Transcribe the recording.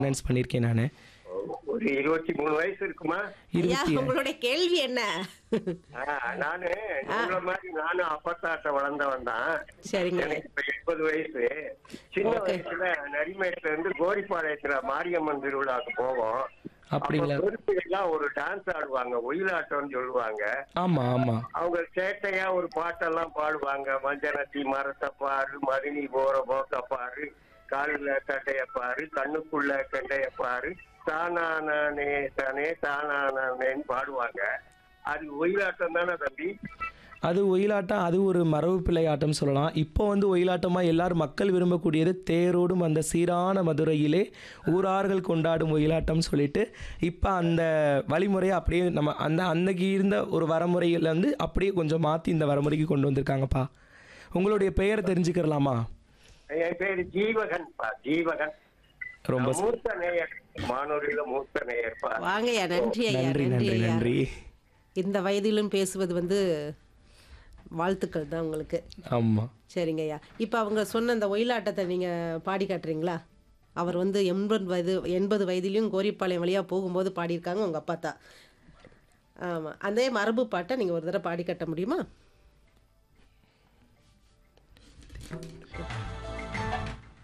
Announce பண்ணியிருக்கேன் நான் ஒரு இருபத்தி மூணு வயசு இருக்குமா ஐயா இருபத்தி உங்களுடைய கேள்வி என்ன ஆ, நானு உங்கள மாதிரி நானும் அப்பத்தாட்ட வளர்ந்தவன் தான் சரிங்க எனக்கு இப்ப எண்பது வயசு சின்ன Okay. வயசுல நரிமேட்ல இருந்து கோரிப்பாளையத்துல மாரியம்மன் திருவிழாக்கு போவோம் அப்படிங்களா அப்ப எல்லாம் ஒரு டான்ஸ் ஆடுவாங்க ஒயிலாட்டம்னு சொல்லுவாங்க ஆமா ஆமா அவங்க சேட்டையா ஒரு பாட்டெல்லாம் பாடுவாங்க மஞ்சனத்தி மரத்தை பாரு மதினி போற போக்க பாரு காலில் கட்டைய பாரு கண்ணுக்குள்ள கண்டைய பாரு தானானே தானே தானானேன்னு பாடுவாங்க அது ஒயிலாட்டம் தானே தம்பி அது ஒயிலாட்டம் அது ஒரு மரபு பிள்ளை ஆட்டம் சொல்லலாம் இப்போ வந்து ஒயிலாட்டமாக எல்லாரும் மக்கள் விரும்பக்கூடியது தேரோடும் அந்த சீரான மதுரையிலே ஊரார்கள் கொண்டாடும் ஒயிலாட்டம் சொல்லிட்டு இப்போ அந்த வழிமுறையை அப்படியே நம்ம அந்த அன்னைக்கு இருந்த ஒரு வரமுறையில் வந்து அப்படியே கொஞ்சம் மாற்றி இந்த வரமுறைக்கு கொண்டு வந்திருக்காங்கப்பா உங்களுடைய பெயரை தெரிஞ்சுக்கிறலாமா என் பேரு ஜீவகன் பா ஜீவகன் ரொம்ப நான் மூத்த நேயர் மானூரில மூத்த நேயர் பா வாங்கய்யா நன்றி ஐயா நன்றி நன்றி ஐயா நன்றி இந்த வயதிலும் பேசுவது வந்து வாழ்த்துக்கள் தான் உங்களுக்கு ஆமாம் சரிங்க ஐயா இப்போ அவங்க சொன்ன அந்த ஒயிலாட்டத்தை நீங்கள் பாடி காட்டுறீங்களா அவர் வந்து எண்பது வயது எண்பது வயதிலையும் கோரிப்பாளையம் வழியாக போகும்போது பாடியிருக்காங்க உங்கள் அப்பா தான் ஆமாம் அதே மரபு பாட்டை நீங்கள் ஒரு தடவை பாடி காட்ட முடியுமா